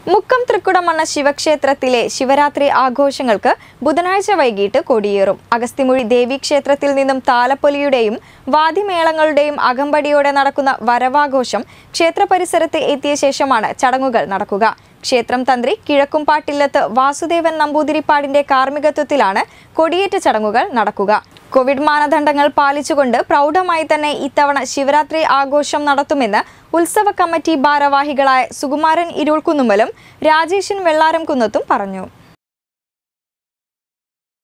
മുക്കം തൃക്കുടമണ്ണ ശിവക്ഷേത്രത്തിലെ ശിവരാത്രി ആഘോഷങ്ങൾക്ക് ബുധനാഴ്ച വൈകിട്ട് കൊടിയേറും അഗസ്തിമുഴി ദേവീക്ഷേത്രത്തിൽ നിന്നും താലപ്പൊലിയുടെയും വാദ്യമേളങ്ങളുടെയും അകമ്പടിയോടെ നടക്കുന്ന വരവാഘോഷം ക്ഷേത്ര പരിസരത്ത് എത്തിയ ശേഷമാണ് ചടങ്ങുകൾ നടക്കുക ക്ഷേത്രം തന്ത്രി കിഴക്കുംപാട്ടില്ലത്ത് വാസുദേവൻ നമ്പൂതിരിപ്പാടിന്റെ കാർമ്മികത്വത്തിലാണ് കൊടിയേറ്റ ചടങ്ങുകൾ നടക്കുക കോവിഡ് മാനദണ്ഡങ്ങൾ പാലിച്ചുകൊണ്ട് പ്രൗഢമായി തന്നെ ഇത്തവണ ശിവരാത്രി ആഘോഷം നടത്തുമെന്ന് ഉത്സവ കമ്മിറ്റി ഭാരവാഹികളായ സുകുമാരൻ ഇരുൾക്കുന്നുമലും രാജേഷൻ വെള്ളാരം കുന്നത്തും പറഞ്ഞു